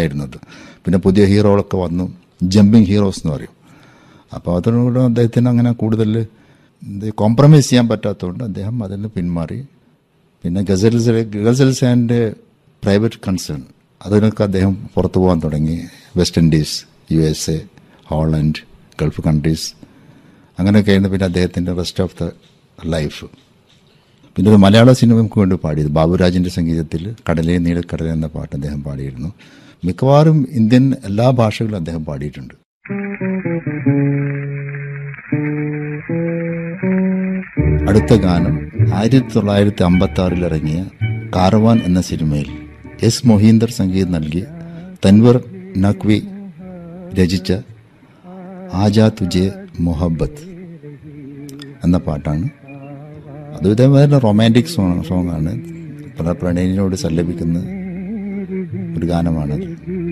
ഉണ്ടായിരുന്നത് പിന്നെ പുതിയ ഹീറോകളൊക്കെ വന്നു ജമ്പിങ് ഹീറോസ് എന്ന് പറയും അപ്പോൾ അതിനോട് അദ്ദേഹത്തിന് അങ്ങനെ കൂടുതൽ എന്ത് കോംപ്രമൈസ് ചെയ്യാൻ പറ്റാത്തതുകൊണ്ട് അദ്ദേഹം അതിൽ നിന്ന് പിന്മാറി പിന്നെ ghazals ghazals and private concern അതിനൊക്കെ അദ്ദേഹം പുറത്തു പോകാൻ തുടങ്ങി West Indies U S A Holland Gulf countries അങ്ങനെയൊക്കെയായിരുന്നു പിന്നെ അദ്ദേഹത്തിൻ്റെ റെസ്റ്റ് ഓഫ് ദ ലൈഫ് പിന്നെ ഒരു മലയാള സിനിമയ്ക്ക് വേണ്ടി പാടിയത് ബാബുരാജിൻ്റെ സംഗീതത്തിൽ കടലേ നീലക്കടല എന്ന പാട്ട് അദ്ദേഹം പാടിയിരുന്നു മിക്കവാറും ഇന്ത്യൻ എല്ലാ ഭാഷകളും അദ്ദേഹം പാടിയിട്ടുണ്ട് അടുത്ത ഗാനം ആയിരത്തി തൊള്ളായിരത്തി അമ്പത്തി ആറിൽ ഇറങ്ങിയ കാർവാൻ എന്ന സിനിമയിൽ എസ് മൊഹീന്ദർ സംഗീതം നൽകി തൻവർ നഖ്വി രചിച്ച ആജാ തുജെ മൊഹബത്ത് എന്ന പാട്ടാണ് അത് ഇതേപോലെ റൊമാൻറ്റിക് സോങ് സോങ്ങാണ് പ്രണയിനോട് സല്ലപിക്കുന്ന ഒരു ഗാനമാണത്